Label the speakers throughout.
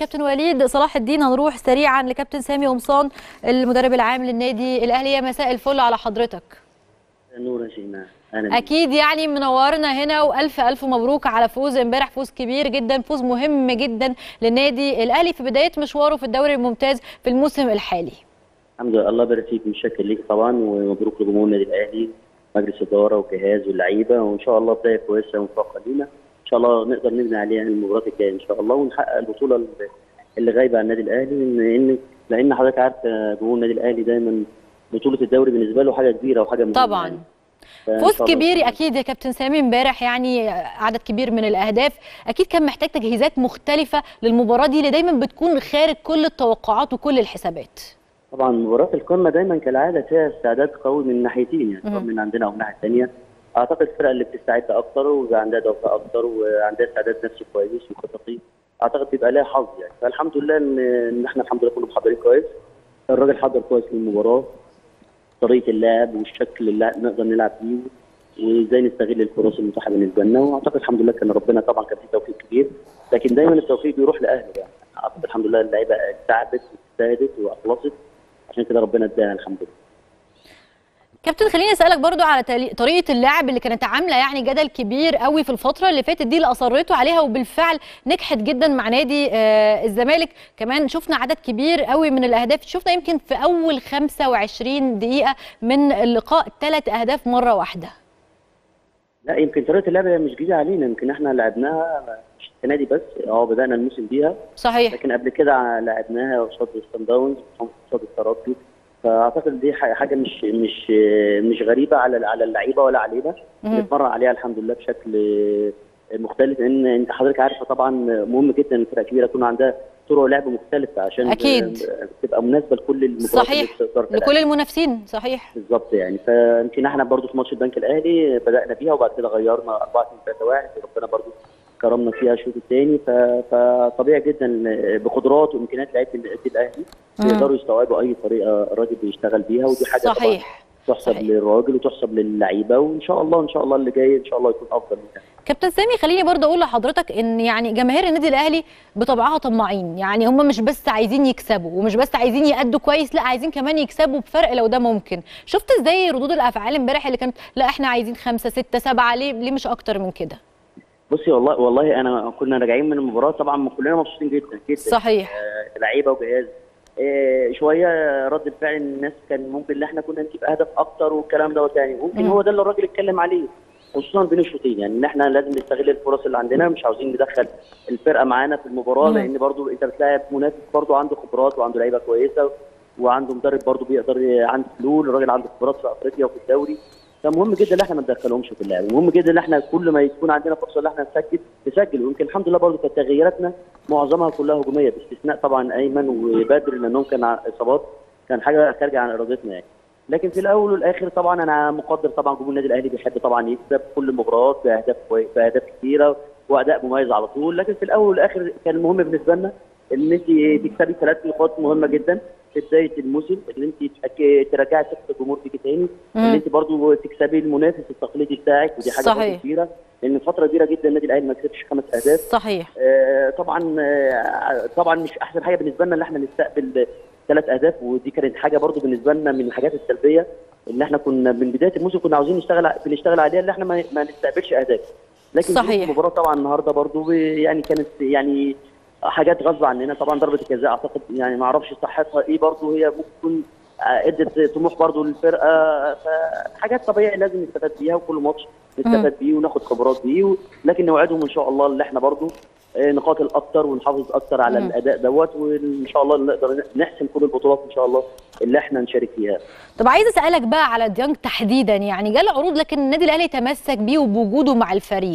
Speaker 1: كابتن وليد صلاح الدين هنروح سريعا لكابتن سامي قمصان المدرب العام للنادي الاهلي يا مساء الفل على حضرتك
Speaker 2: نور يا شيماء اهلا
Speaker 1: اكيد يعني منورنا هنا والف الف مبروك على فوز امبارح فوز كبير جدا فوز مهم جدا للنادي الاهلي في بدايه مشواره في الدوري الممتاز في الموسم الحالي
Speaker 2: الحمد لله الله يبارك فيك متشكر ليك طبعا ومبروك لجمهور النادي الاهلي مجلس اداره وجهاز واللعيبه وان شاء الله بدايه كويسه وموفقه لينا ان شاء الله نقدر نبني عليها المباراه الجايه ان شاء الله ونحقق البطوله اللي غايبه عن النادي الاهلي لان لان حضرتك عارف جمهور النادي الاهلي دايما بطوله الدوري بالنسبه له حاجه كبيره وحاجه مهمه
Speaker 1: طبعا
Speaker 2: يعني.
Speaker 1: فوز كبير اكيد يا كابتن سامي امبارح يعني عدد كبير من الاهداف اكيد كان محتاج تجهيزات مختلفه للمباراه دي اللي دايما بتكون خارج كل التوقعات وكل الحسابات
Speaker 2: طبعا مباراه القمه دايما كالعاده فيها استعداد قوي من الناحيتين يعني سواء من عندنا او من الناحيه الثانيه اعتقد الفرقه اللي بتستعد اكتر وبيبقى عندها دوافع اكتر وعندها استعداد نفسي كويس وخططي اعتقد بيبقى لها حظ يعني فالحمد لله ان ان احنا الحمد لله كنا محضرين كويس الراجل حضر كويس للمباراه طريقه اللعب والشكل اللي نقدر نلعب بيه وازاي نستغل الفرص المتاحه بالنسبه لنا واعتقد الحمد لله كان ربنا طبعا كان في توفيق كبير لكن دايما التوفيق بيروح لاهله يعني اعتقد الحمد لله اللعيبه تعبت واجتهدت واخلصت عشان كده ربنا اداها الحمد لله
Speaker 1: كابتن خليني اسالك برضو على طريقه اللعب اللي كانت عامله يعني جدل كبير قوي في الفتره اللي فاتت دي اللي اصريتوا عليها وبالفعل نجحت جدا مع نادي آه الزمالك كمان شفنا عدد كبير قوي من الاهداف شفنا يمكن في اول 25 دقيقه من اللقاء ثلاث اهداف مره واحده
Speaker 2: لا يمكن طريقه اللعب مش جديده علينا يمكن احنا لعبناها مش السنه دي بس اه بدانا الموسم بيها
Speaker 1: صحيح
Speaker 2: لكن قبل كده لعبناها قصاد الصن داونز قصاد الترجي فاعتقد دي حاجه مش مش مش غريبه على على اللعيبه ولا علينا بنتمرن عليها الحمد لله بشكل مختلف لان انت حضرتك عارفه طبعا مهم جدا الفرقه الكبيره يكون عندها طرق لعب مختلفه عشان
Speaker 1: اكيد
Speaker 2: تبقى مناسبه لكل المباريات
Speaker 1: صحيح لكل المنافسين صحيح
Speaker 2: بالظبط يعني فيمكن احنا برضو في ماتش البنك الاهلي بدانا بيها وبعد كده غيرنا 4 2 3 1 وربنا برضو كرمنا فيها الشوط الثاني فطبيعي جدا بقدرات وامكانيات لعيبه النادي الاهلي يقدروا يستوعبوا اي طريقه الراجل بيشتغل بيها ودي حاجه
Speaker 1: صحيح
Speaker 2: تحسب صحيح. للراجل وتحسب للعيبه وان شاء الله ان شاء الله اللي جاي ان شاء الله يكون افضل من كده
Speaker 1: كابتن سامي خليني برضه اقول لحضرتك ان يعني جماهير النادي الاهلي بطبعها طماعين يعني هم مش بس عايزين يكسبوا ومش بس عايزين يأدوا كويس لا عايزين كمان يكسبوا بفرق لو ده ممكن شفت ازاي ردود الافعال امبارح اللي كانت لا احنا عايزين خمسة ستة سبعة ليه ليه مش اكتر من كده
Speaker 2: بصي والله والله انا كنا راجعين من المباراه طبعا كلنا مبسوطين جدا جدا
Speaker 1: صحيح
Speaker 2: آه لعيبه وجهاز آه شويه رد الفعل الناس كان ممكن ان احنا كنا نجيب اهداف اكتر والكلام دوت يعني ممكن هو ده اللي الراجل اتكلم عليه خصوصا بين الشوطين يعني ان احنا لازم نستغل الفرص اللي عندنا مش عاوزين ندخل الفرقه معانا في المباراه مم. لان برضو انت بتلاعب منافس برضو عنده خبرات وعنده لعيبه كويسه وعنده مدرب برضو بيقدر عنده فلول الراجل عنده خبرات في افريقيا وفي الدوري فمهم جدا ان احنا ما ندخلهمش في اللعب مهم جدا ان احنا كل ما يكون عندنا فرصه ان احنا نسجل نسجل ويمكن الحمد لله برضه كانت تغييراتنا معظمها كلها هجوميه باستثناء طبعا ايمن وبدر لانهم كان اصابات كان حاجه خارجه عن ارادتنا يعني لكن في الاول والاخر طبعا انا مقدر طبعا جمهور النادي الاهلي بيحب طبعا يكسب كل المباريات باهداف باهداف كثيره واداء مميز على طول لكن في الاول والاخر كان المهم بالنسبه لنا ان انت تكسبي ثلاث نقاط مهمه جدا في بدايه الموسم ان انت ترجعي ثقه الجمهور فيكي تاني ان انت برضه تكسبي المنافس التقليدي بتاعك ودي حاجه
Speaker 1: صحيح.
Speaker 2: كبيره لان فتره كبيره جدا النادي الاهلي ما كسبش خمس اهداف
Speaker 1: صحيح
Speaker 2: آه طبعا آه طبعا مش احسن حاجه بالنسبه لنا ان احنا نستقبل ثلاث اهداف ودي كانت حاجه برضه بالنسبه لنا من الحاجات السلبيه اللي احنا كنا من بدايه الموسم كنا عاوزين نشتغل بنشتغل عليها ان احنا ما, ما نستقبلش اهداف لكن
Speaker 1: صحيح.
Speaker 2: المباراه طبعا النهارده برضه يعني كانت يعني حاجات غصب عننا طبعا ضربه الجزاء اعتقد يعني ما اعرفش صحتها ايه برضه هي ممكن تكون ادت طموح برضه للفرقه فحاجات طبيعي لازم نستفاد بيها وكل ماتش نستفاد بيه وناخد خبرات بيه لكن نوعدهم ان شاء الله اللي احنا برضه نقاتل اكتر ونحافظ اكتر على مم. الاداء دوت وان شاء الله نقدر نحسم كل البطولات ان شاء الله اللي احنا نشارك فيها.
Speaker 1: طب عايز اسالك بقى على ديانج تحديدا يعني جاله عروض لكن النادي الاهلي تمسك بيه وبوجوده مع الفريق.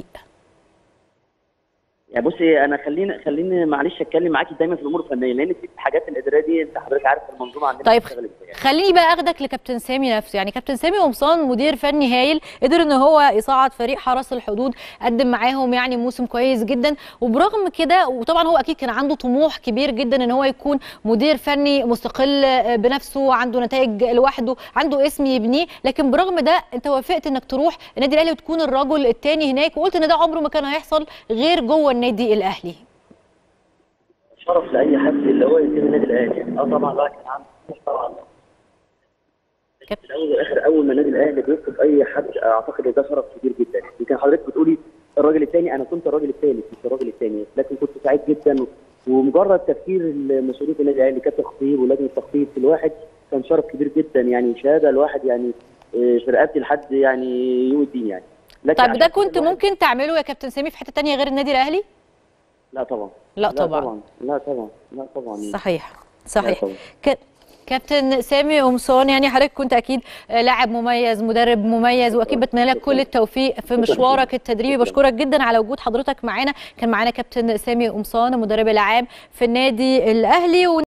Speaker 2: يعني بصي انا خليني خليني معلش اتكلم معاكي دايما في الامور الفنيه لان في الحاجات الاداريه دي انت حضرتك عارف المنظومه عندنا
Speaker 1: طيب خليني بقى اخدك لكابتن سامي نفسه يعني كابتن سامي قمصان مدير فني هايل قدر ان هو يصعد فريق حرس الحدود قدم معاهم يعني موسم كويس جدا وبرغم كده وطبعا هو اكيد كان عنده طموح كبير جدا ان هو يكون مدير فني مستقل بنفسه عنده نتائج لوحده عنده اسم يبنيه لكن برغم ده انت وافقت انك تروح النادي الاهلي وتكون الرجل الثاني هناك وقلت ان ده عمره ما كان هيحصل غير جوه النادي الاهلي
Speaker 2: شرف لاي حد اللي هو ينتمي النادي الاهلي يعني اه طبعا الواحد كان عنده طموح طبعا
Speaker 1: كابتن.
Speaker 2: في الاول والاخر اول ما النادي الاهلي بيطلب اي حد اعتقد ان ده شرف كبير جدا يمكن حضرتك بتقولي الراجل الثاني انا كنت الراجل الثالث مش الراجل الثاني لكن كنت سعيد جدا ومجرد تفكير مسؤوليه النادي الاهلي كتخطيط ولجنه التخطيط في الواحد كان شرف كبير جدا يعني شهاده الواحد يعني آه، في رقبتي لحد يعني يوم الدين يعني لكن
Speaker 1: طيب ده
Speaker 2: عشان
Speaker 1: كنت
Speaker 2: الواحد-
Speaker 1: ممكن تعمله يا كابتن سامي في حته تانية غير النادي الاهلي
Speaker 2: لا طبعا
Speaker 1: لا طبعا.
Speaker 2: طبعا لا طبعا لا طبعا
Speaker 1: صحيح صحيح
Speaker 2: طبعا.
Speaker 1: ك... كابتن سامي قمصان يعني حضرتك كنت اكيد لاعب مميز مدرب مميز واكيد بتمنى لك كل التوفيق في مشوارك التدريبي بشكرك جدا على وجود حضرتك معانا كان معانا كابتن سامي قمصان المدرب العام في النادي الاهلي